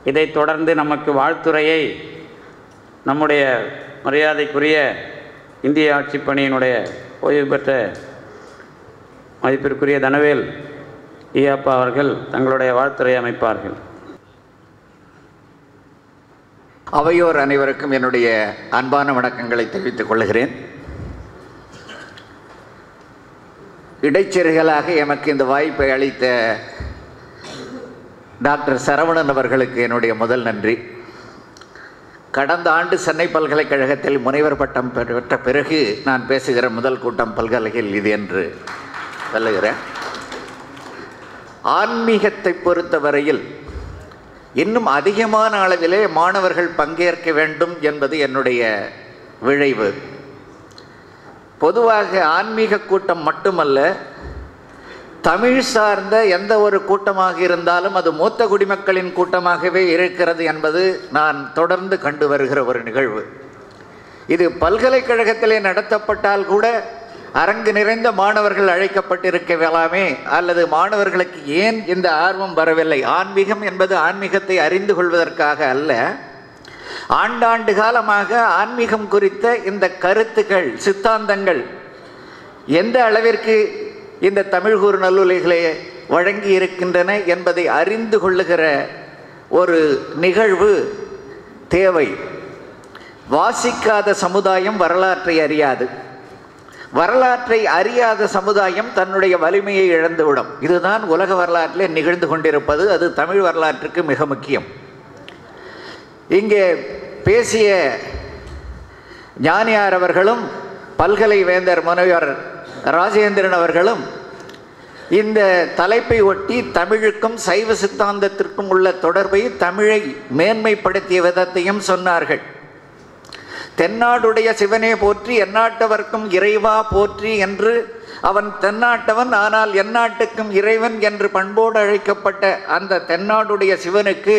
இதைத் தொடர்ந்து நமக்கு வாழ்த்துறையை நம்முடைய மரியாதைக்குரிய இந்திய ஆட்சிப் பணியினுடைய ஓய்வு பெற்ற மதிப்பிற்குரிய தனவேல் ஈயப்பா அவர்கள் தங்களுடைய வாழ்த்துறை அமைப்பார்கள் அவையோர் அனைவருக்கும் என்னுடைய அன்பான வணக்கங்களை தெரிவித்துக் கொள்கிறேன் இடைச்செருகலாக எமக்கு இந்த வாய்ப்பை அளித்த டாக்டர் சரவணன் அவர்களுக்கு என்னுடைய முதல் நன்றி கடந்த ஆண்டு சென்னை பல்கலைக்கழகத்தில் முனைவர் பட்டம் பெற்ற பிறகு நான் பேசுகிற முதல் கூட்டம் பல்கலையில் இது என்று சொல்லுகிறேன் ஆன்மீகத்தை பொறுத்தவரையில் இன்னும் அதிகமான அளவிலே மாணவர்கள் பங்கேற்க வேண்டும் என்பது என்னுடைய விழைவு பொதுவாக ஆன்மீக கூட்டம் மட்டுமல்ல தமிழ் சார்ந்த எந்த ஒரு கூட்டமாக இருந்தாலும் அது மூத்த குடிமக்களின் கூட்டமாகவே இருக்கிறது என்பது நான் தொடர்ந்து கண்டு வருகிற ஒரு நிகழ்வு இது பல்கலைக்கழகத்திலே நடத்தப்பட்டால் கூட அரங்கு நிறைந்த மாணவர்கள் அழைக்கப்பட்டிருக்கலாமே அல்லது மாணவர்களுக்கு ஏன் இந்த ஆர்வம் வரவில்லை ஆன்மீகம் என்பது ஆன்மீகத்தை அறிந்து கொள்வதற்காக அல்ல ஆண்டாண்டு காலமாக ஆன்மீகம் குறித்த இந்த கருத்துக்கள் சித்தாந்தங்கள் எந்த அளவிற்கு இந்த தமிழ் கூறு நல்லுலைகளே வழங்கி இருக்கின்றன என்பதை அறிந்து கொள்ளுகிற ஒரு நிகழ்வு தேவை வாசிக்காத சமுதாயம் வரலாற்றை அறியாது வரலாற்றை அறியாத சமுதாயம் தன்னுடைய வலிமையை இழந்துவிடும் இதுதான் உலக வரலாற்றிலே நிகழ்ந்து கொண்டிருப்பது அது தமிழ் வரலாற்றுக்கு மிக முக்கியம் இங்கே பேசிய ஞானியார் அவர்களும் பல்கலை வேந்தர் முனைவர் ராஜேந்திரன் அவர்களும் இந்த தலைப்பை ஒட்டி தமிழுக்கும் சைவ சித்தாந்தத்திற்கும் உள்ள தொடர்பை தமிழை மேன்மைப்படுத்திய விதத்தையும் சொன்னார்கள் தென்னாடுடைய சிவனே போற்றி எந்நாட்டவர்க்கும் இறைவா போற்றி என்று அவன் தென்னாட்டவன் ஆனால் எந்நாட்டுக்கும் இறைவன் என்று பண்போடு அழைக்கப்பட்ட அந்த தென்னாடுடைய சிவனுக்கு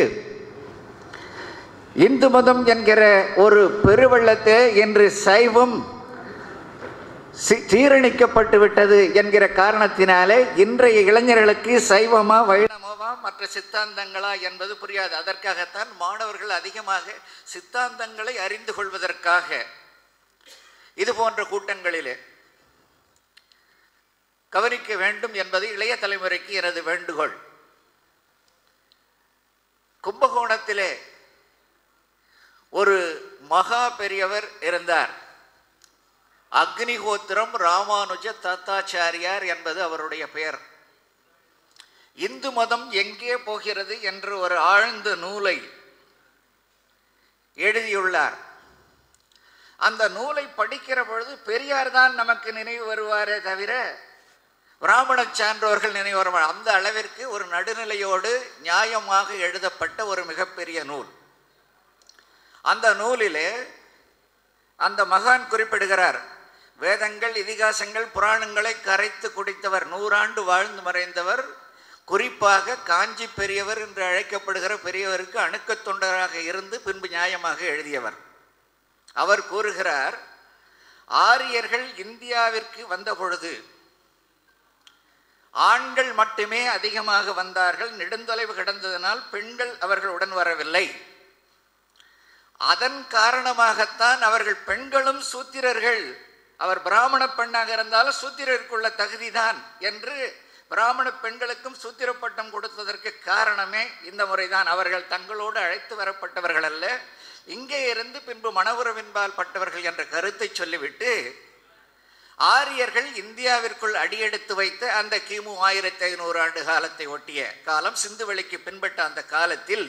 இந்து மதம் என்கிற ஒரு பெருவெள்ளத்தை இன்று சைவம் சி- சீரணிக்கப்பட்டு விட்டது என்கிற காரணத்தினாலே இன்றைய இளைஞர்களுக்கு சைவமா வைணவமா மற்ற சித்தாந்தங்களா என்பது புரியாது அதற்காகத்தான் மாணவர்கள் அதிகமாக சித்தாந்தங்களை அறிந்து கொள்வதற்காக இது போன்ற கூட்டங்களிலே கவனிக்க வேண்டும் என்பது இளைய தலைமுறைக்கு எனது வேண்டுகோள் கும்பகோணத்திலே ஒரு மகா பெரியவர் இருந்தார் அக்னிஹோத்திரம் ராமானுஜ தத்தாச்சாரியார் என்பது அவருடைய பெயர் இந்து மதம் எங்கே போகிறது என்று ஒரு ஆழ்ந்த நூலை எழுதியுள்ளார் அந்த நூலை படிக்கிற பொழுது பெரியார் தான் நமக்கு நினைவு வருவாரே தவிர பிராமண சான்றோர்கள் நினைவு வர மாட்டார். அந்த அளவிற்கு ஒரு நடுநிலையோடு நியாயமாக எழுதப்பட்ட ஒரு மிகப்பெரிய நூல் அந்த நூலிலே அந்த மகான் குறிப்பிடுகிறார் வேதங்கள் இதிகாசங்கள் புராணங்களை கரைத்து குடித்தவர் நூறாண்டு வாழ்ந்து மறைந்தவர் குறிப்பாக காஞ்சி பெரியவர் என்று அழைக்கப்படுகிற பெரியவருக்கு அணுக்கத் தொண்டராக இருந்து பின்பு நியாயமாக எழுதியவர் அவர் கூறுகிறார் ஆரியர்கள் இந்தியாவிற்கு வந்த பொழுது ஆண்கள் மட்டுமே அதிகமாக வந்தார்கள் நெடுந்தொலைவு கிடந்ததனால் பெண்கள் அவர்களுடன் வரவில்லை அதன் காரணமாகத்தான் அவர்கள் பெண்களும் சூத்திரர்கள் அவர் பிராமண பெண்ணாக இருந்தாலும் சூத்திரருக்குள்ள தகுதிதான் என்று பிராமண பெண்களுக்கும் சூத்திர பட்டம் கொடுத்ததற்கு காரணமே இந்த முறைதான் அவர்கள் தங்களோடு அழைத்து வரப்பட்டவர்கள் அல்ல இங்கே இருந்து பின்பு மணவுறவின்பால் பட்டவர்கள் என்ற கருத்தை சொல்லிவிட்டு ஆரியர்கள் இந்தியாவிற்குள் அடியெடுத்து வைத்த அந்த கிமு ஆயிரத்தி ஐநூறு ஆண்டு காலத்தை ஒட்டிய காலம் சிந்துவெளிக்கு பின்பற்ற அந்த காலத்தில்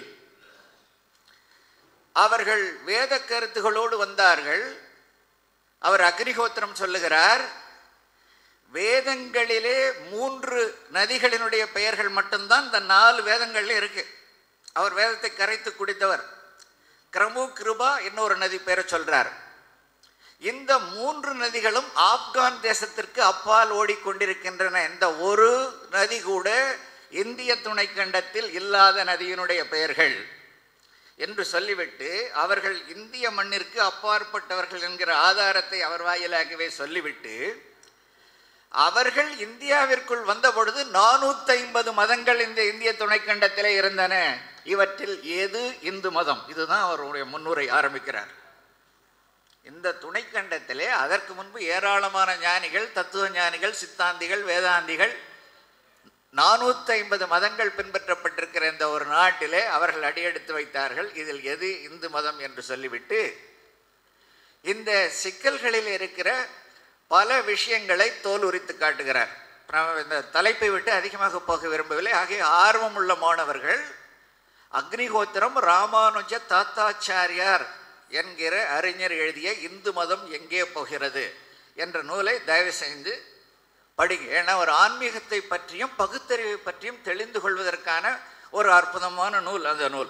அவர்கள் வேத கருத்துகளோடு வந்தார்கள் அவர் அக்னிஹோத்திரம் சொல்லுகிறார் வேதங்களிலே மூன்று நதிகளினுடைய பெயர்கள் மட்டும்தான் இந்த நாலு வேதங்கள்ல இருக்கு அவர் வேதத்தை கரைத்து குடித்தவர் கிரமு கிருபா இன்னொரு நதி பெயரை சொல்றார் இந்த மூன்று நதிகளும் ஆப்கான் தேசத்திற்கு அப்பால் ஓடிக்கொண்டிருக்கின்றன இந்த ஒரு நதி கூட இந்திய துணைக்கண்டத்தில் இல்லாத நதியினுடைய பெயர்கள் என்று சொல்லிவிட்டு அவர்கள் இந்திய மண்ணிற்கு அப்பாற்பட்டவர்கள் என்கிற ஆதாரத்தை அவர் வாயிலாகவே சொல்லிவிட்டு அவர்கள் இந்தியாவிற்குள் வந்த பொழுது நானூத்தி ஐம்பது மதங்கள் இந்த இந்திய துணைக்கண்டத்திலே இருந்தன இவற்றில் எது இந்து மதம் இதுதான் அவருடைய முன்னுரை ஆரம்பிக்கிறார் இந்த துணைக்கண்டத்திலே அதற்கு முன்பு ஏராளமான ஞானிகள் தத்துவ ஞானிகள் சித்தாந்திகள் வேதாந்திகள் நானூற்றி ஐம்பது மதங்கள் பின்பற்றப்பட்டிருக்கிற இந்த ஒரு நாட்டிலே அவர்கள் அடியெடுத்து வைத்தார்கள் இதில் எது இந்து மதம் என்று சொல்லிவிட்டு இந்த சிக்கல்களில் இருக்கிற பல விஷயங்களை தோல் உரித்து காட்டுகிறார் நான் இந்த தலைப்பை விட்டு அதிகமாக போக விரும்பவில்லை ஆகிய ஆர்வம் உள்ள மாணவர்கள் அக்னிஹோத்திரம் ராமானுஜ தாத்தாச்சாரியார் என்கிற அறிஞர் எழுதிய இந்து மதம் எங்கே போகிறது என்ற நூலை தயவு செய்து படிங்க ஏன்னா ஒரு ஆன்மீகத்தை பற்றியும் பகுத்தறிவை பற்றியும் தெளிந்து கொள்வதற்கான ஒரு அற்புதமான நூல் அந்த நூல்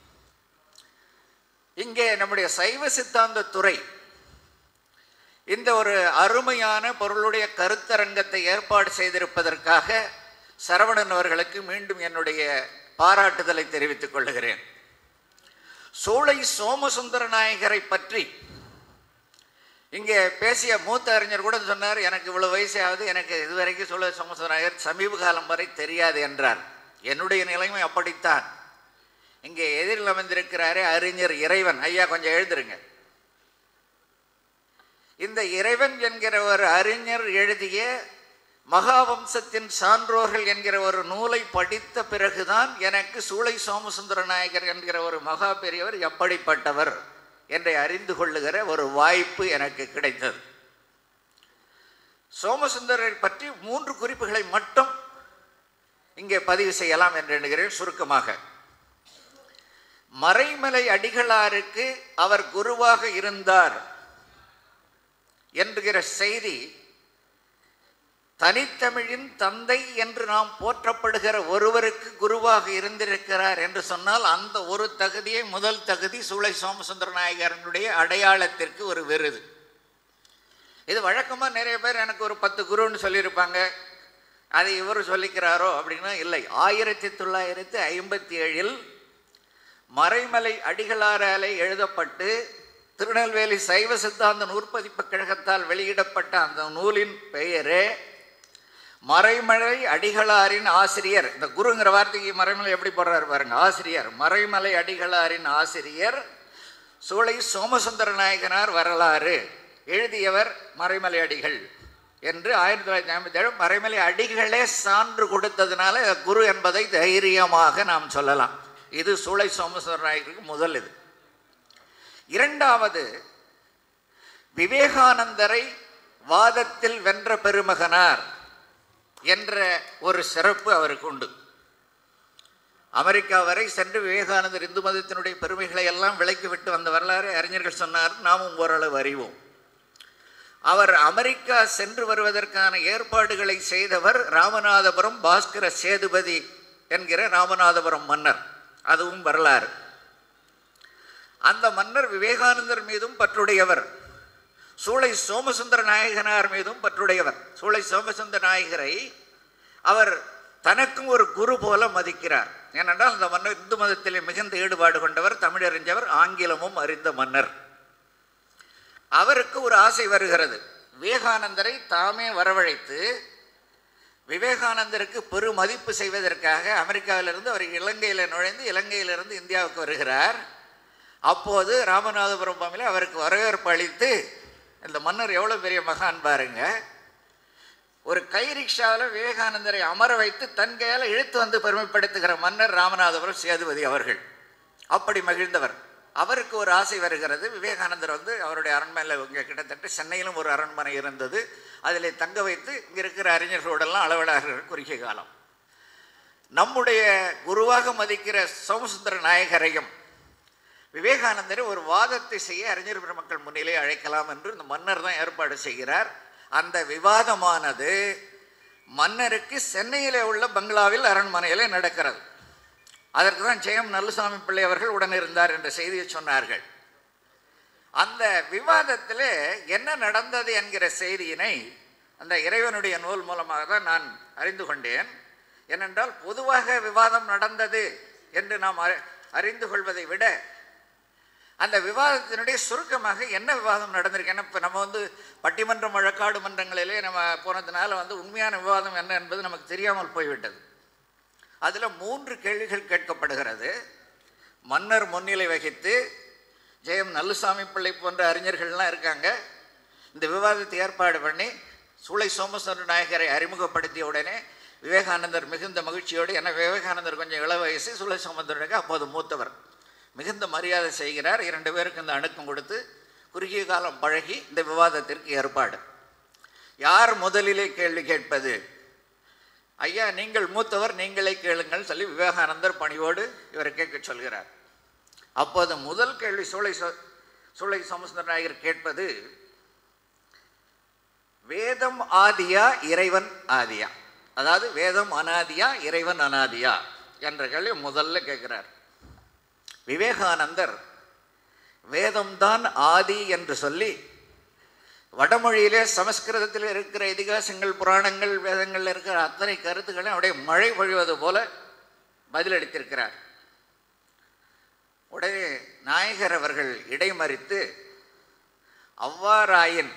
இங்கே நம்முடைய சைவ சித்தாந்த துறை இந்த ஒரு அருமையான பொருளுடைய கருத்தரங்கத்தை ஏற்பாடு செய்திருப்பதற்காக சரவணன் அவர்களுக்கு மீண்டும் என்னுடைய பாராட்டுதலை தெரிவித்துக் கொள்கிறேன் சோலை சோமசுந்தர நாயகரை பற்றி இங்கே பேசிய மூத்த அறிஞர் கூட சொன்னார் எனக்கு இவ்வளோ வயசாவது எனக்கு இதுவரைக்கும் சோழ சோமசுந்தர நாயகர் சமீப காலம் வரை தெரியாது என்றார் என்னுடைய நிலைமை அப்படித்தான் இங்கே எதிரில் அமைந்திருக்கிறாரே அறிஞர் இறைவன் ஐயா கொஞ்சம் எழுதுருங்க இந்த இறைவன் என்கிற ஒரு அறிஞர் எழுதிய மகாவம்சத்தின் சான்றோர்கள் என்கிற ஒரு நூலை படித்த பிறகுதான் எனக்கு சூளை சோமசுந்தர நாயகர் என்கிற ஒரு மகா பெரியவர் எப்படிப்பட்டவர் என்றை அறிந்து கொள்ளுகிற ஒரு வாய்ப்பு எனக்கு கிடைத்தது சோமசுந்தரரை பற்றி மூன்று குறிப்புகளை மட்டும் இங்கே பதிவு செய்யலாம் என்று எண்ணுகிறேன் சுருக்கமாக மறைமலை அடிகளாருக்கு அவர் குருவாக இருந்தார் என்கிற செய்தி தனித்தமிழின் தந்தை என்று நாம் போற்றப்படுகிற ஒருவருக்கு குருவாக இருந்திருக்கிறார் என்று சொன்னால் அந்த ஒரு தகுதியை முதல் தகுதி சூளை சோமசுந்தர நாயகரனுடைய அடையாளத்திற்கு ஒரு விருது இது வழக்கமாக நிறைய பேர் எனக்கு ஒரு பத்து குருன்னு சொல்லியிருப்பாங்க அதை இவர் சொல்லிக்கிறாரோ அப்படின்னா இல்லை ஆயிரத்தி தொள்ளாயிரத்தி ஐம்பத்தி ஏழில் மறைமலை அடிகளாராலே எழுதப்பட்டு திருநெல்வேலி சைவ சித்தாந்த நூற்பதிப்பு கழகத்தால் வெளியிடப்பட்ட அந்த நூலின் பெயரே மறைமலை அடிகளாரின் ஆசிரியர் இந்த குருங்கிற வார்த்தைக்கு மறைமலை எப்படி போடுறாரு பாருங்க ஆசிரியர் மறைமலை அடிகளாரின் ஆசிரியர் சூளை சோமசுந்தர நாயகனார் வரலாறு எழுதியவர் மறைமலை அடிகள் என்று ஆயிரத்தி தொள்ளாயிரத்தி ஐம்பத்தி ஏழு மறைமலை அடிகளே சான்று கொடுத்ததுனால குரு என்பதை தைரியமாக நாம் சொல்லலாம் இது சூளை சோமசுந்தர நாயகருக்கு முதல் இது இரண்டாவது விவேகானந்தரை வாதத்தில் வென்ற பெருமகனார் என்ற ஒரு சிறப்பு அவருக்கு உண்டு அமெரிக்கா வரை சென்று விவேகானந்தர் இந்து மதத்தினுடைய பெருமைகளை எல்லாம் விலக்கிவிட்டு வந்த வரலாறு அறிஞர்கள் சொன்னார் நாமும் ஓரளவு அறிவோம் அவர் அமெரிக்கா சென்று வருவதற்கான ஏற்பாடுகளை செய்தவர் ராமநாதபுரம் பாஸ்கர சேதுபதி என்கிற ராமநாதபுரம் மன்னர் அதுவும் வரலாறு அந்த மன்னர் விவேகானந்தர் மீதும் பற்றுடையவர் சூளை சோமசுந்தர நாயகனார் மீதும் பற்றுடையவர் சூளை சோமசுந்தர நாயகரை அவர் தனக்கும் ஒரு குரு போல மதிக்கிறார் ஏனென்றால் அந்த மன்னர் இந்து மதத்திலே மிகுந்த ஈடுபாடு கொண்டவர் தமிழறிஞ்சவர் ஆங்கிலமும் அறிந்த மன்னர் அவருக்கு ஒரு ஆசை வருகிறது விவேகானந்தரை தாமே வரவழைத்து விவேகானந்தருக்கு பெருமதிப்பு செய்வதற்காக அமெரிக்காவிலிருந்து அவர் இலங்கையில் நுழைந்து இலங்கையிலிருந்து இந்தியாவுக்கு வருகிறார் அப்போது ராமநாதபுரம் பாமியில் அவருக்கு வரவேற்பு அளித்து இந்த மன்னர் எவ்வளோ பெரிய மகான் பாருங்க ஒரு கை ரிக்ஷாவில் விவேகானந்தரை அமர வைத்து தன் கையால் இழுத்து வந்து பெருமைப்படுத்துகிற மன்னர் ராமநாதபுரம் சேதுபதி அவர்கள் அப்படி மகிழ்ந்தவர் அவருக்கு ஒரு ஆசை வருகிறது விவேகானந்தர் வந்து அவருடைய அரண்மனையில் இங்கே கிட்டத்தட்ட சென்னையிலும் ஒரு அரண்மனை இருந்தது அதில் தங்க வைத்து இங்கே இருக்கிற அறிஞர்களோடெல்லாம் அளவிடார்கள் குறுகிய காலம் நம்முடைய குருவாக மதிக்கிற சோமசுந்தர நாயகரையும் விவேகானந்தரை ஒரு வாதத்தை செய்ய அறிஞர் பெருமக்கள் முன்னிலே அழைக்கலாம் என்று இந்த மன்னர் தான் ஏற்பாடு செய்கிறார் அந்த விவாதமானது மன்னருக்கு சென்னையிலே உள்ள பங்களாவில் அரண்மனையிலே நடக்கிறது அதற்கு தான் ஜெயம் நல்லுசாமி பிள்ளை அவர்கள் உடன் இருந்தார் என்ற செய்தியை சொன்னார்கள் அந்த விவாதத்தில் என்ன நடந்தது என்கிற செய்தியினை அந்த இறைவனுடைய நூல் மூலமாக தான் நான் அறிந்து கொண்டேன் ஏனென்றால் பொதுவாக விவாதம் நடந்தது என்று நாம் அறி- அறிந்து கொள்வதை விட அந்த விவாதத்தினுடைய சுருக்கமாக என்ன விவாதம் நடந்திருக்கு ஏன்னா இப்போ நம்ம வந்து பட்டிமன்றம் வழக்காடு மன்றங்களிலே நம்ம போனதுனால வந்து உண்மையான விவாதம் என்ன என்பது நமக்கு தெரியாமல் போய்விட்டது அதில் மூன்று கேள்விகள் கேட்கப்படுகிறது மன்னர் முன்னிலை வகித்து ஜெயம் நல்லுசாமி பிள்ளை போன்ற அறிஞர்கள்லாம் இருக்காங்க இந்த விவாதத்தை ஏற்பாடு பண்ணி சூளை சோமசுந்தர நாயகரை அறிமுகப்படுத்திய உடனே விவேகானந்தர் மிகுந்த மகிழ்ச்சியோடு ஏன்னா விவேகானந்தர் கொஞ்சம் இள வயசு சூளை சோமசுந்தரனுக்கு அப்போது மூத்தவர் மிகுந்த மரியாதை செய்கிறார் இரண்டு பேருக்கு இந்த அணுக்கம் கொடுத்து குறுகிய காலம் பழகி இந்த விவாதத்திற்கு ஏற்பாடு யார் முதலிலே கேள்வி கேட்பது ஐயா நீங்கள் மூத்தவர் நீங்களே கேளுங்கள் சொல்லி விவேகானந்தர் பணியோடு இவரை கேட்க சொல்கிறார் அப்போது முதல் கேள்வி சூளை சோ- சூளை சோமசுந்தர நாயகர் கேட்பது வேதம் ஆதியா இறைவன் ஆதியா அதாவது வேதம் அனாதியா இறைவன் அனாதியா என்ற கேள்வி முதல்ல கேட்கிறார் விவேகானந்தர் வேதம்தான் ஆதி என்று சொல்லி வடமொழியிலே சமஸ்கிருதத்தில் இருக்கிற இதிகாசங்கள் புராணங்கள் வேதங்களில் இருக்கிற அத்தனை கருத்துக்களையும் அப்படியே மழை பொழிவது போல பதிலளித்திருக்கிறார் உடனே நாயகர் அவர்கள் இடைமறித்து அவ்வாறாயின்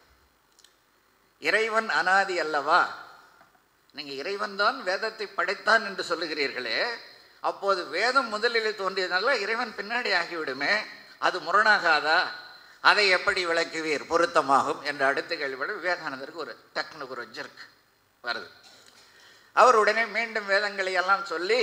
இறைவன் அனாதி அல்லவா நீங்கள் இறைவன் தான் வேதத்தை படைத்தான் என்று சொல்லுகிறீர்களே அப்போது வேதம் முதலிலே தோன்றியதுனால இறைவன் பின்னாடி ஆகிவிடுமே அது முரணாகாதா அதை எப்படி விளக்குவீர் பொருத்தமாகும் என்ற அடுத்த கேள்வியோட விவேகானந்தருக்கு ஒரு டக்குனு ஒரு ஜெர்க் வருது அவர் உடனே மீண்டும் வேதங்களை எல்லாம் சொல்லி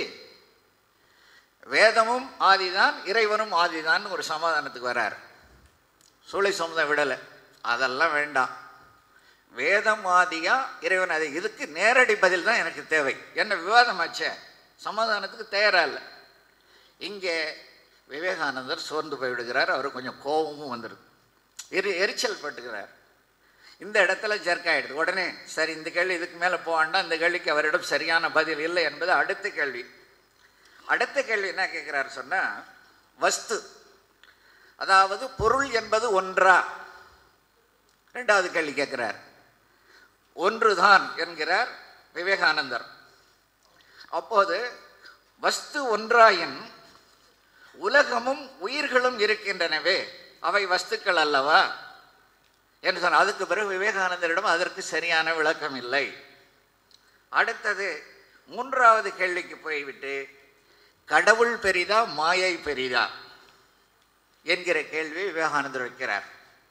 வேதமும் ஆதிதான் இறைவனும் ஆதிதான் ஒரு சமாதானத்துக்கு வரார் சூளை சொந்த விடலை அதெல்லாம் வேண்டாம் வேதம் ஆதியா இறைவன் ஆதி இதுக்கு நேரடி பதில் தான் எனக்கு தேவை என்ன விவாதம் ஆச்சே சமாதானத்துக்கு தயாரா இல்லை இங்கே விவேகானந்தர் சோர்ந்து போய்விடுகிறார் அவர் கொஞ்சம் கோபமும் வந்துடுது எரி எரிச்சல் பட்டுகிறார் இந்த இடத்துல ஜர்க் ஆயிடுது உடனே சரி இந்த கேள்வி இதுக்கு மேலே போவாண்டா இந்த கேள்விக்கு அவரிடம் சரியான பதில் இல்லை என்பது அடுத்த கேள்வி அடுத்த கேள்வி என்ன கேட்குறாரு சொன்னால் வஸ்து அதாவது பொருள் என்பது ஒன்றா ரெண்டாவது கேள்வி கேட்கிறார் ஒன்றுதான் என்கிறார் விவேகானந்தர் அப்போது வஸ்து ஒன்றாயின் உலகமும் உயிர்களும் இருக்கின்றனவே அவை வஸ்துக்கள் அல்லவா என்று சொன்ன அதுக்கு பிறகு விவேகானந்தரிடம் அதற்கு சரியான விளக்கம் இல்லை அடுத்தது மூன்றாவது கேள்விக்கு போய்விட்டு கடவுள் பெரிதா மாயை பெரிதா என்கிற கேள்வி விவேகானந்தர் வைக்கிறார்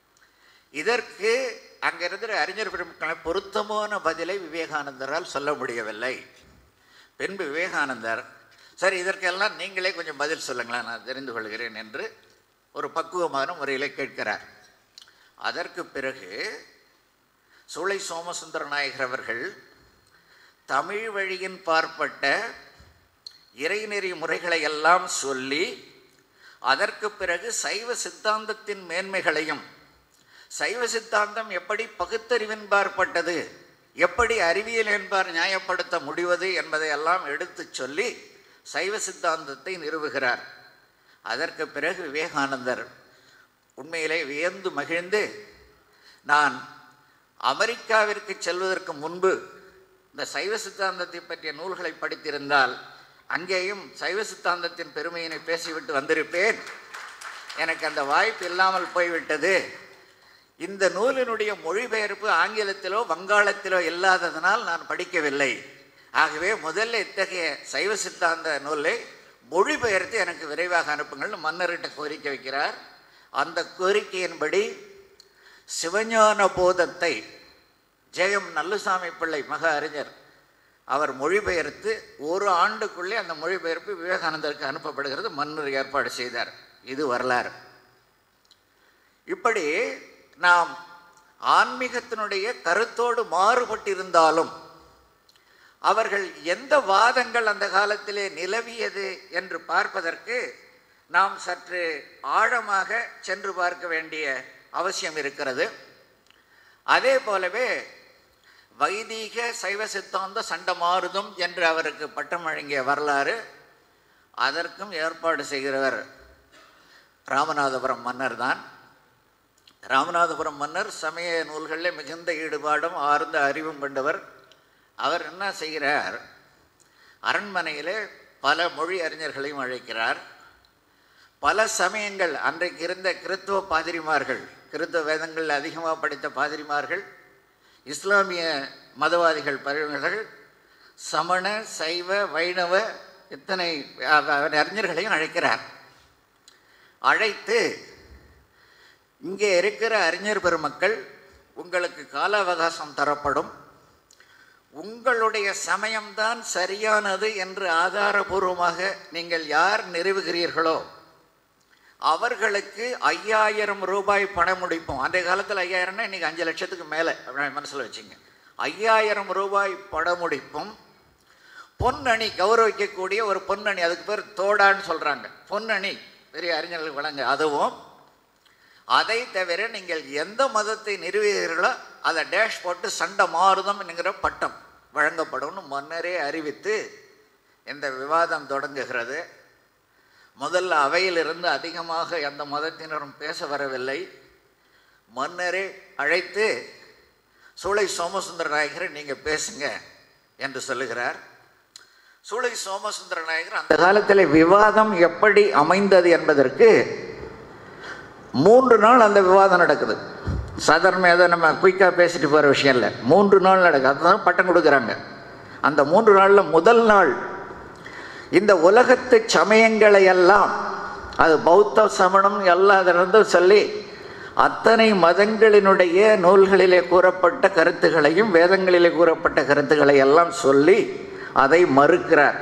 இதற்கு அங்கே இருக்கிற அறிஞர் பெருமக்களை பொருத்தமான பதிலை விவேகானந்தரால் சொல்ல முடியவில்லை பின்பு விவேகானந்தர் சரி இதற்கெல்லாம் நீங்களே கொஞ்சம் பதில் சொல்லுங்களேன் நான் தெரிந்து கொள்கிறேன் என்று ஒரு பக்குவமான முறையில் கேட்கிறார் அதற்கு பிறகு சூளை சோமசுந்தர நாயகர் அவர்கள் தமிழ் வழியின் பார்ப்பட்ட இறைநெறி முறைகளை எல்லாம் சொல்லி அதற்கு பிறகு சைவ சித்தாந்தத்தின் மேன்மைகளையும் சைவ சித்தாந்தம் எப்படி பகுத்தறிவின்பாற்பட்டது எப்படி அறிவியல் என்பார் நியாயப்படுத்த முடிவது என்பதை எல்லாம் எடுத்துச் சொல்லி சைவ சித்தாந்தத்தை நிறுவுகிறார் அதற்கு பிறகு விவேகானந்தர் உண்மையிலே வியந்து மகிழ்ந்து நான் அமெரிக்காவிற்கு செல்வதற்கு முன்பு இந்த சைவ சித்தாந்தத்தை பற்றிய நூல்களை படித்திருந்தால் அங்கேயும் சைவ சித்தாந்தத்தின் பெருமையினை பேசிவிட்டு வந்திருப்பேன் எனக்கு அந்த வாய்ப்பு இல்லாமல் போய்விட்டது இந்த நூலினுடைய மொழிபெயர்ப்பு ஆங்கிலத்திலோ வங்காளத்திலோ இல்லாததனால் நான் படிக்கவில்லை ஆகவே முதல்ல இத்தகைய சைவ சித்தாந்த நூலை மொழிபெயர்த்து எனக்கு விரைவாக அனுப்புங்கள்னு மன்னர்கிட்ட கோரிக்கை வைக்கிறார் அந்த கோரிக்கையின்படி சிவஞான போதத்தை ஜெயம் நல்லுசாமி பிள்ளை மக அறிஞர் அவர் மொழிபெயர்த்து ஒரு ஆண்டுக்குள்ளே அந்த மொழிபெயர்ப்பு விவேகானந்தருக்கு அனுப்பப்படுகிறது மன்னர் ஏற்பாடு செய்தார் இது வரலாறு இப்படி நாம் ஆன்மீகத்தினுடைய கருத்தோடு மாறுபட்டிருந்தாலும் அவர்கள் எந்த வாதங்கள் அந்த காலத்திலே நிலவியது என்று பார்ப்பதற்கு நாம் சற்று ஆழமாக சென்று பார்க்க வேண்டிய அவசியம் இருக்கிறது அதே போலவே வைதீக சைவ சித்தாந்த சண்டமாருதம் என்று அவருக்கு பட்டம் வழங்கிய வரலாறு அதற்கும் ஏற்பாடு செய்கிறவர் ராமநாதபுரம் மன்னர் தான் ராமநாதபுரம் மன்னர் சமய நூல்களில் மிகுந்த ஈடுபாடும் ஆர்ந்த அறிவும் கொண்டவர் அவர் என்ன செய்கிறார் அரண்மனையிலே பல மொழி அறிஞர்களையும் அழைக்கிறார் பல சமயங்கள் அன்றைக்கு இருந்த கிறித்துவ பாதிரிமார்கள் கிறித்துவ வேதங்கள் அதிகமாக படித்த பாதிரிமார்கள் இஸ்லாமிய மதவாதிகள் பரிவர்கள் சமண சைவ வைணவ இத்தனை அ- அ- அறிஞர்களையும் அழைக்கிறார் அழைத்து இங்கே இருக்கிற அறிஞர் பெருமக்கள் உங்களுக்கு கால அவகாசம் தரப்படும் உங்களுடைய சமயம்தான் சரியானது என்று ஆதாரபூர்வமாக நீங்கள் யார் நிறுவுகிறீர்களோ அவர்களுக்கு ஐயாயிரம் ரூபாய் பணம் முடிப்போம் அன்றைய காலத்தில் ஐயாயிரம்னா இன்னைக்கு அஞ்சு லட்சத்துக்கு மேலே அப்படின்னு மனசில் வச்சுங்க ஐயாயிரம் ரூபாய் படமுடிப்பும் பொன்னணி கௌரவிக்கக்கூடிய ஒரு பொன்னணி அதுக்கு பேர் தோடான்னு சொல்கிறாங்க பொன்னணி பெரிய அறிஞர்களுக்கு வழங்க அதுவும் அதை தவிர நீங்கள் எந்த மதத்தை நிறுவுகிறீர்களோ அதை டேஷ் போட்டு சண்டை மாறுதம் என்கிற பட்டம் வழங்கப்படும்னு முன்னரே அறிவித்து இந்த விவாதம் தொடங்குகிறது முதல்ல அவையிலிருந்து அதிகமாக எந்த மதத்தினரும் பேச வரவில்லை மன்னரே அழைத்து சூளை சோமசுந்தர நாயகரை நீங்கள் பேசுங்க என்று சொல்லுகிறார் சூளை சோமசுந்தர நாயகர் அந்த காலத்தில் விவாதம் எப்படி அமைந்தது என்பதற்கு மூன்று நாள் அந்த விவாதம் நடக்குது சாதாரண ஏதோ நம்ம குயிக்காக பேசிட்டு போகிற விஷயம் இல்லை மூன்று நாள் நடக்குது அதுதான் பட்டம் கொடுக்குறாங்க அந்த மூன்று நாளில் முதல் நாள் இந்த உலகத்து சமயங்களை எல்லாம் அது பௌத்த சமணம் எல்லாம் அதிலிருந்து சொல்லி அத்தனை மதங்களினுடைய நூல்களிலே கூறப்பட்ட கருத்துகளையும் வேதங்களிலே கூறப்பட்ட கருத்துக்களை எல்லாம் சொல்லி அதை மறுக்கிறார்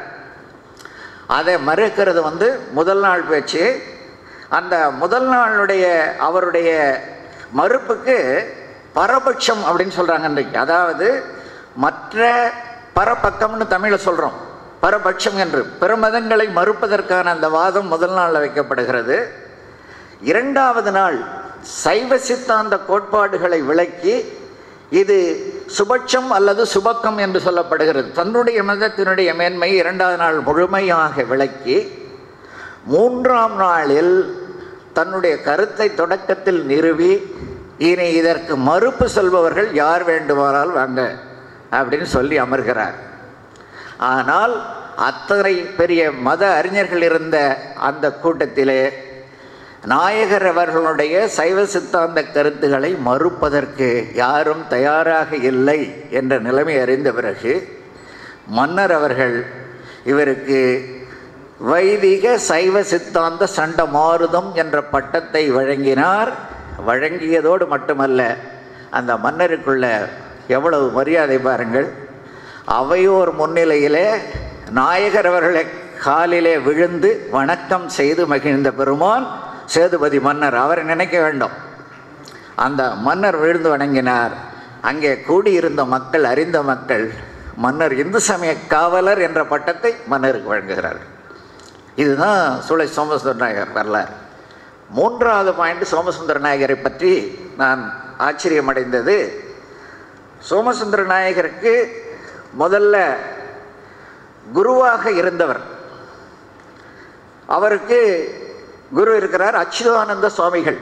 அதை மறுக்கிறது வந்து முதல் நாள் பேச்சு அந்த முதல் நாளுடைய அவருடைய மறுப்புக்கு பரபட்சம் அப்படின்னு சொல்கிறாங்க இன்றைக்கு அதாவது மற்ற பரபக்கம்னு தமிழில் சொல்கிறோம் பரபட்சம் என்று பிற மதங்களை மறுப்பதற்கான அந்த வாதம் முதல் நாளில் வைக்கப்படுகிறது இரண்டாவது நாள் சைவ சித்தாந்த கோட்பாடுகளை விளக்கி இது சுபட்சம் அல்லது சுபக்கம் என்று சொல்லப்படுகிறது தன்னுடைய மதத்தினுடைய மேன்மை இரண்டாவது நாள் முழுமையாக விளக்கி மூன்றாம் நாளில் தன்னுடைய கருத்தை தொடக்கத்தில் நிறுவி இனி இதற்கு மறுப்பு சொல்பவர்கள் யார் வேண்டுமானால் வாங்க அப்படின்னு சொல்லி அமர்கிறார் ஆனால் அத்தனை பெரிய மத அறிஞர்கள் இருந்த அந்த கூட்டத்திலே நாயகர் அவர்களுடைய சைவ சித்தாந்த கருத்துக்களை மறுப்பதற்கு யாரும் தயாராக இல்லை என்ற நிலைமை அறிந்த பிறகு மன்னர் அவர்கள் இவருக்கு வைதிக சைவ சித்தாந்த சண்ட மாறுதம் என்ற பட்டத்தை வழங்கினார் வழங்கியதோடு மட்டுமல்ல அந்த மன்னருக்குள்ள எவ்வளவு மரியாதை பாருங்கள் அவையோர் முன்னிலையிலே நாயகர் அவர்களை காலிலே விழுந்து வணக்கம் செய்து மகிழ்ந்த பெருமான் சேதுபதி மன்னர் அவரை நினைக்க வேண்டும் அந்த மன்னர் விழுந்து வணங்கினார் அங்கே கூடியிருந்த மக்கள் அறிந்த மக்கள் மன்னர் இந்து சமய காவலர் என்ற பட்டத்தை மன்னருக்கு வழங்குகிறார் இதுதான் சூளை சோமசுந்தர நாயகர் வரலாறு மூன்றாவது பாயிண்ட் சோமசுந்தர நாயகரை பற்றி நான் ஆச்சரியமடைந்தது சோமசுந்தர நாயகருக்கு முதல்ல குருவாக இருந்தவர் அவருக்கு குரு இருக்கிறார் அச்சுதானந்த சுவாமிகள்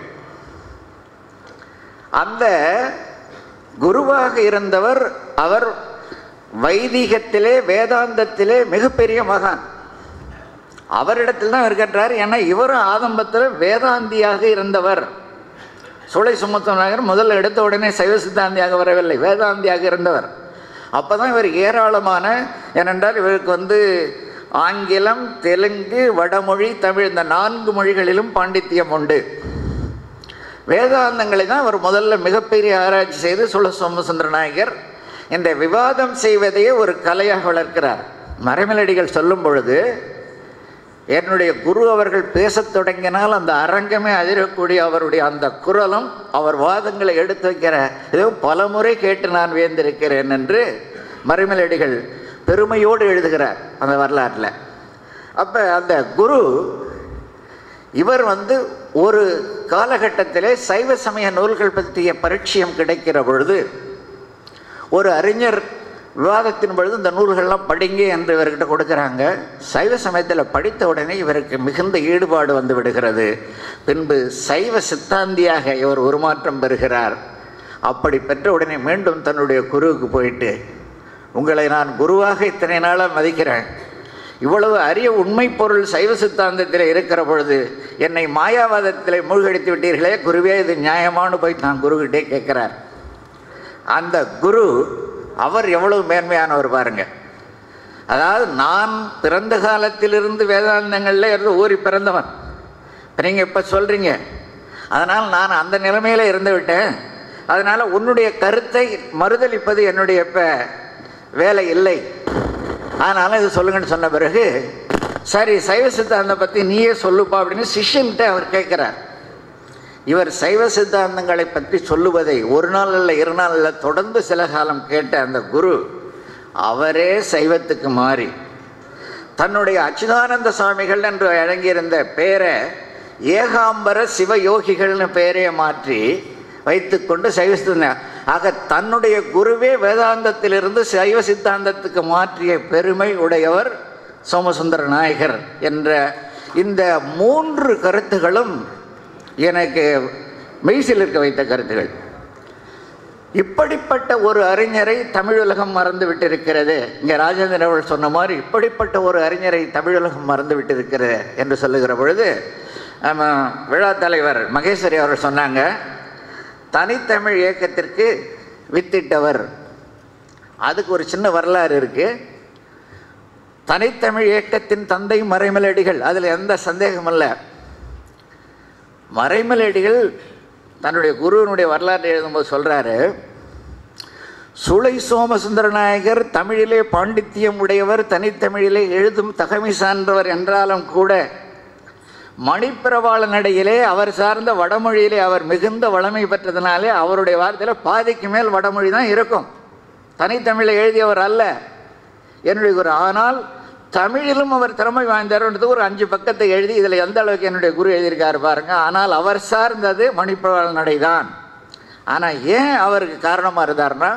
அந்த குருவாக இருந்தவர் அவர் வைதிகத்திலே வேதாந்தத்திலே மிகப்பெரிய மகான் அவரிடத்தில் தான் இருக்கின்றார் ஏன்னா இவரும் ஆதம்பத்தில் வேதாந்தியாக இருந்தவர் சூளை சுமத்தநாயகர் முதல்ல எடுத்த உடனே சைவ சித்தாந்தியாக வரவில்லை வேதாந்தியாக இருந்தவர் அப்போ தான் இவர் ஏராளமான ஏனென்றால் இவருக்கு வந்து ஆங்கிலம் தெலுங்கு வடமொழி தமிழ் இந்த நான்கு மொழிகளிலும் பாண்டித்தியம் உண்டு வேதாந்தங்களை தான் அவர் முதல்ல மிகப்பெரிய ஆராய்ச்சி செய்து சுல சோமசுந்தர நாயகர் இந்த விவாதம் செய்வதையே ஒரு கலையாக வளர்க்கிறார் மறைமலடிகள் சொல்லும் பொழுது என்னுடைய குரு அவர்கள் பேசத் தொடங்கினால் அந்த அரங்கமே அதிரக்கூடிய அவருடைய அந்த குரலும் அவர் வாதங்களை எடுத்து வைக்கிற இதோ பலமுறை கேட்டு நான் வேந்திருக்கிறேன் என்று மறைமலடிகள் பெருமையோடு எழுதுகிறார் அந்த வரலாற்றில் அப்போ அந்த குரு இவர் வந்து ஒரு காலகட்டத்திலே சைவ சமய நூல்கள் பற்றிய பரிச்சயம் கிடைக்கிற பொழுது ஒரு அறிஞர் விவாதத்தின் பொழுது இந்த நூல்கள்லாம் படிங்க என்று இவர்கிட்ட கொடுக்குறாங்க சைவ சமயத்தில் படித்த உடனே இவருக்கு மிகுந்த ஈடுபாடு வந்து விடுகிறது பின்பு சைவ சித்தாந்தியாக இவர் உருமாற்றம் பெறுகிறார் அப்படி பெற்ற உடனே மீண்டும் தன்னுடைய குருவுக்கு போயிட்டு உங்களை நான் குருவாக இத்தனை நாளாக மதிக்கிறேன் இவ்வளவு அரிய உண்மை பொருள் சைவ சித்தாந்தத்தில் இருக்கிற பொழுது என்னை மாயாவாதத்தில் மூழ்கடித்து விட்டீர்களே குருவே இது நியாயமானு போய் நான் குருக்கிட்டே கேட்குறார் அந்த குரு அவர் எவ்வளவு மேன்மையானவர் பாருங்க அதாவது நான் பிறந்த காலத்திலிருந்து வேதாந்தங்களில் இருந்து ஊறி பிறந்தவன் நீங்கள் இப்போ சொல்கிறீங்க அதனால் நான் அந்த நிலைமையில் இருந்து விட்டேன் அதனால் உன்னுடைய கருத்தை மறுதளிப்பது என்னுடைய இப்போ வேலை இல்லை அதனால் இது சொல்லுங்கன்னு சொன்ன பிறகு சரி சைவ சித்தாந்தம் பற்றி நீயே சொல்லுப்பா அப்படின்னு சிஷ்யன்கிட்ட அவர் கேட்குறார் இவர் சைவ சித்தாந்தங்களை பற்றி சொல்லுவதை ஒரு நாள் இல்லை இரு நாள் இல்லை தொடர்ந்து சில காலம் கேட்ட அந்த குரு அவரே சைவத்துக்கு மாறி தன்னுடைய அச்சுதானந்த சுவாமிகள் என்று அடங்கியிருந்த பேரை ஏகாம்பர சிவயோகிகள்னு பெயரையே மாற்றி வைத்துக்கொண்டு சைவ சித்தாந்தம் ஆக தன்னுடைய குருவே வேதாந்தத்திலிருந்து சைவ சித்தாந்தத்துக்கு மாற்றிய பெருமை உடையவர் சோமசுந்தர நாயகர் என்ற இந்த மூன்று கருத்துகளும் எனக்கு மெய்சில் இருக்க வைத்த கருத்துகள் இப்படிப்பட்ட ஒரு அறிஞரை தமிழுலகம் மறந்து விட்டிருக்கிறது இங்கே ராஜேந்திரன் அவர்கள் சொன்ன மாதிரி இப்படிப்பட்ட ஒரு அறிஞரை தமிழுலகம் மறந்து விட்டிருக்கிறது என்று சொல்லுகிற பொழுது நம்ம விழா தலைவர் மகேஸ்வரி அவர்கள் சொன்னாங்க தனித்தமிழ் இயக்கத்திற்கு வித்திட்டவர் அதுக்கு ஒரு சின்ன வரலாறு இருக்குது தனித்தமிழ் இயக்கத்தின் தந்தை மறைமலடிகள் அதில் எந்த சந்தேகமும் இல்லை மறைமலடிகள் தன்னுடைய குருவினுடைய வரலாற்றை எழுதும்போது சொல்கிறாரு சுளை சோமசுந்தர நாயகர் தமிழிலே பாண்டித்தியம் உடையவர் தனித்தமிழிலே எழுதும் தகமை சான்றவர் என்றாலும் கூட மணிப்பிரவாள நடையிலே அவர் சார்ந்த வடமொழியிலே அவர் மிகுந்த வளமை பெற்றதுனாலே அவருடைய வார்த்தையில் பாதிக்கு மேல் வடமொழி தான் இருக்கும் தனித்தமிழை எழுதியவர் அல்ல என்னுடைய குரு ஆனால் தமிழிலும் அவர் திறமை வாய்ந்தார்ன்றது ஒரு அஞ்சு பக்கத்தை எழுதி இதில் எந்த அளவுக்கு என்னுடைய குரு எழுதியிருக்காரு பாருங்க ஆனால் அவர் சார்ந்தது மணிப்பிரவாள நடைதான் ஆனால் ஏன் அவருக்கு காரணமாக இருந்தார்னா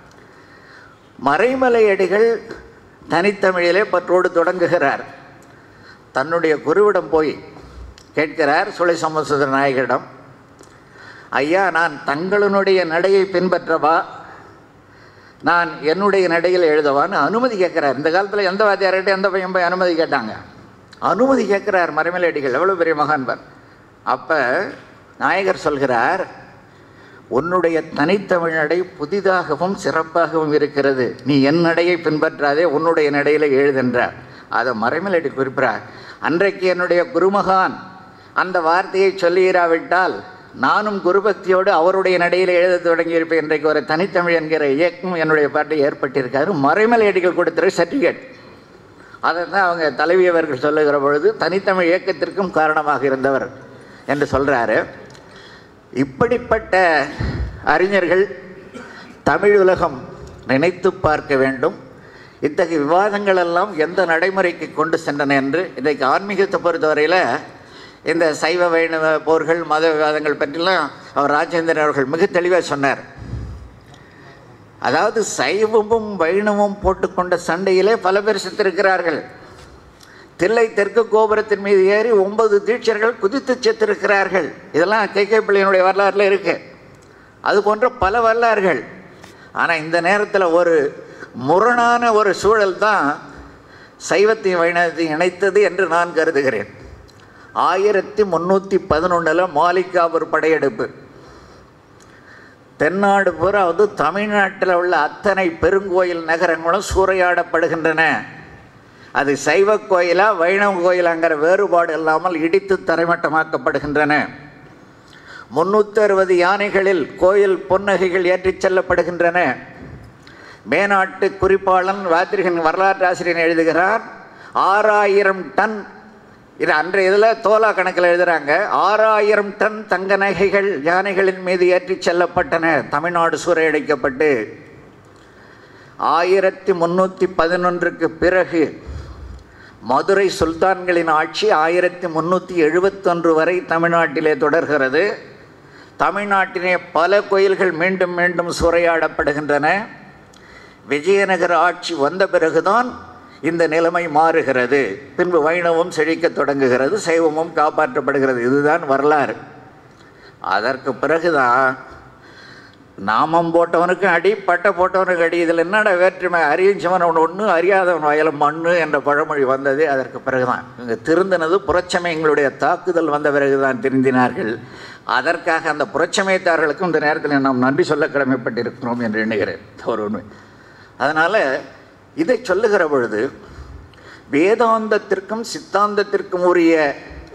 மறைமலை அடிகள் தனித்தமிழிலே பற்றோடு தொடங்குகிறார் தன்னுடைய குருவிடம் போய் கேட்கிறார் சுலை சமசுதர நாயகரிடம் ஐயா நான் தங்களுடைய நடையை பின்பற்றவா நான் என்னுடைய நடையில் எழுதவான்னு அனுமதி கேட்குறார் இந்த காலத்தில் எந்த வாத்தியார்கிட்ட எந்த பையன் போய் அனுமதி கேட்டாங்க அனுமதி கேட்குறார் மறைமலையடிகள் எவ்வளோ பெரிய மகான்பர் அப்போ நாயகர் சொல்கிறார் உன்னுடைய தனித்தமிழ் நடை புதிதாகவும் சிறப்பாகவும் இருக்கிறது நீ என் நடையை பின்பற்றாதே உன்னுடைய நடையில் எழுதென்றார் அதை மறைமலடி குறிப்பிறார் அன்றைக்கு என்னுடைய குருமகான் அந்த வார்த்தையை சொல்லியிராவிட்டால் நானும் குருபக்தியோடு அவருடைய நடையில் எழுத தொடங்கியிருப்பேன் இன்றைக்கு ஒரு தனித்தமிழ் என்கிற இயக்கம் என்னுடைய பாட்டை ஏற்பட்டிருக்காரு மறைமலையடிகள் கொடுத்துரு சர்டிஃபிகேட் அதை தான் அவங்க தலைவி அவர்கள் சொல்லுகிற பொழுது தனித்தமிழ் இயக்கத்திற்கும் காரணமாக இருந்தவர் என்று சொல்கிறாரு இப்படிப்பட்ட அறிஞர்கள் தமிழ் உலகம் நினைத்து பார்க்க வேண்டும் இத்தகைய விவாதங்கள் எல்லாம் எந்த நடைமுறைக்கு கொண்டு சென்றன என்று இன்றைக்கு ஆன்மீகத்தை பொறுத்தவரையில் இந்த சைவ வைணவ போர்கள் மத விவாதங்கள் பற்றிலாம் அவர் ராஜேந்திரன் அவர்கள் மிக தெளிவாக சொன்னார் அதாவது சைவமும் வைணவம் போட்டுக்கொண்ட சண்டையிலே பல பேர் செத்திருக்கிறார்கள் தில்லை தெற்கு கோபுரத்தின் மீது ஏறி ஒன்பது தீட்சர்கள் குதித்து செத்திருக்கிறார்கள் இதெல்லாம் கே கே பிள்ளையினுடைய வரலாறுல இருக்கு அது போன்ற பல வரலாறுகள் ஆனால் இந்த நேரத்தில் ஒரு முரணான ஒரு சூழல் தான் சைவத்தையும் வைணவத்தையும் இணைத்தது என்று நான் கருதுகிறேன் ஆயிரத்தி முந்நூற்றி பதினொன்றில் மாலிகாபூர் படையெடுப்பு தென்னாடு பூரா வந்து தமிழ்நாட்டில் உள்ள அத்தனை பெருங்கோயில் நகரங்களும் சூறையாடப்படுகின்றன அது சைவ கோயிலா வைணவ கோயிலாங்கிற வேறுபாடு இல்லாமல் இடித்து தரைமட்டமாக்கப்படுகின்றன முன்னூற்றி அறுபது யானைகளில் கோயில் பொன்னகைகள் ஏற்றிச் செல்லப்படுகின்றன மேனாட்டு குறிப்பாளன் வாத்திரிகன் வரலாற்று ஆசிரியர் எழுதுகிறார் ஆறாயிரம் டன் இது அன்றைய இதில் தோலா கணக்கில் எழுதுகிறாங்க ஆறாயிரம் டன் தங்க நகைகள் யானைகளின் மீது ஏற்றிச் செல்லப்பட்டன தமிழ்நாடு சூறையடிக்கப்பட்டு ஆயிரத்தி முந்நூற்றி பதினொன்றுக்கு பிறகு மதுரை சுல்தான்களின் ஆட்சி ஆயிரத்தி முந்நூற்றி எழுபத்தொன்று வரை தமிழ்நாட்டிலே தொடர்கிறது தமிழ்நாட்டிலே பல கோயில்கள் மீண்டும் மீண்டும் சூறையாடப்படுகின்றன விஜயநகர ஆட்சி வந்த பிறகுதான் இந்த நிலைமை மாறுகிறது பின்பு வைணவம் செழிக்கத் தொடங்குகிறது சைவமும் காப்பாற்றப்படுகிறது இதுதான் வரலாறு அதற்கு பிறகுதான் நாமம் போட்டவனுக்கு அடி பட்டை போட்டவனுக்கு அடி இதில் என்னடா வேற்றுமை அறிவிச்சவன் ஒன்று ஒன்று அறியாதவன் வயலும் மண்ணு என்ற பழமொழி வந்தது அதற்கு பிறகுதான் இங்கே திருந்தினது புறச்சமயங்களுடைய தாக்குதல் வந்த பிறகுதான் திருந்தினார்கள் அதற்காக அந்த புறச்சமயத்தார்களுக்கும் இந்த நேரத்தில் நாம் நன்றி சொல்ல கடமைப்பட்டிருக்கிறோம் என்று எண்ணுகிறேன் ஒரு உண்மை அதனால் இதை சொல்லுகிற பொழுது வேதாந்தத்திற்கும் சித்தாந்தத்திற்கும் உரிய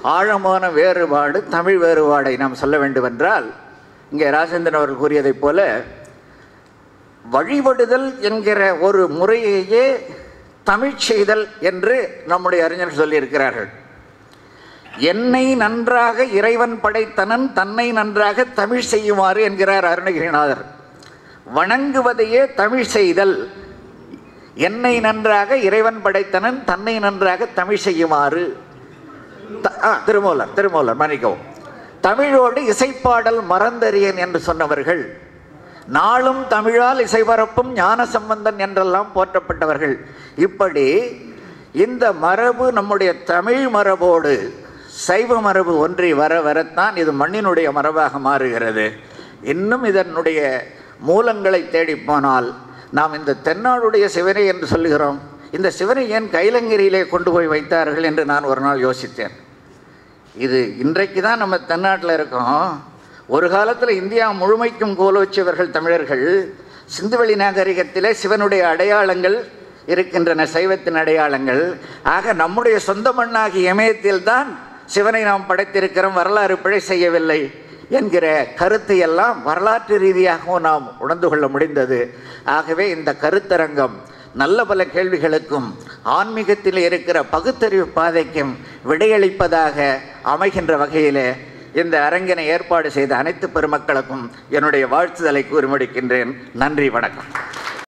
ஆழமான வேறுபாடு தமிழ் வேறுபாடை நாம் சொல்ல வேண்டுமென்றால் இங்கே ராஜேந்திரன் அவர்கள் கூறியதைப் போல வழிபடுதல் என்கிற ஒரு முறையையே தமிழ் செய்தல் என்று நம்முடைய அறிஞர்கள் சொல்லியிருக்கிறார்கள் என்னை நன்றாக இறைவன் படைத்தனன் தன்னை நன்றாக தமிழ் செய்யுமாறு என்கிறார் அருணகிரிநாதர் வணங்குவதையே தமிழ் செய்தல் என்னை நன்றாக இறைவன் படைத்தனன் தன்னை நன்றாக தமிழ் செய்யுமாறு த- ஆ, திருமூலர் திருமூலர் மன்னிக்கவும் தமிழோடு இசைப்பாடல் மறந்தறியேன் என்று சொன்னவர்கள் நாளும் தமிழால் இசைபரப்பும் ஞான சம்பந்தன் என்றெல்லாம் போற்றப்பட்டவர்கள் இப்படி இந்த மரபு நம்முடைய தமிழ் மரபோடு சைவ மரபு ஒன்றி வர வரத்தான் இது மண்ணினுடைய மரபாக மாறுகிறது இன்னும் இதனுடைய மூலங்களை தேடி போனால் நாம் இந்த தென்னாடுடைய சிவனை என்று சொல்லுகிறோம் இந்த சிவனை ஏன் கைலங்கிரியிலே கொண்டு போய் வைத்தார்கள் என்று நான் ஒரு நாள் யோசித்தேன் இது இன்றைக்கு தான் நம்ம தென்னாட்டில் இருக்கோம் ஒரு காலத்தில் இந்தியா முழுமைக்கும் கோல வச்சவர்கள் தமிழர்கள் சிந்துவெளி நாகரிகத்திலே சிவனுடைய அடையாளங்கள் இருக்கின்றன சைவத்தின் அடையாளங்கள் ஆக நம்முடைய சொந்த மண்ணாகிய இமயத்தில் தான் சிவனை நாம் படைத்திருக்கிறோம் வரலாறு பிழை செய்யவில்லை என்கிற கருத்தை எல்லாம் வரலாற்று ரீதியாகவும் நாம் உணர்ந்து கொள்ள முடிந்தது ஆகவே இந்த கருத்தரங்கம் நல்ல பல கேள்விகளுக்கும் ஆன்மீகத்தில் இருக்கிற பகுத்தறிவு பாதைக்கும் விடையளிப்பதாக அமைகின்ற வகையிலே இந்த அரங்கினை ஏற்பாடு செய்த அனைத்து பெருமக்களுக்கும் என்னுடைய வாழ்த்துதலை கூறி முடிக்கின்றேன் நன்றி வணக்கம்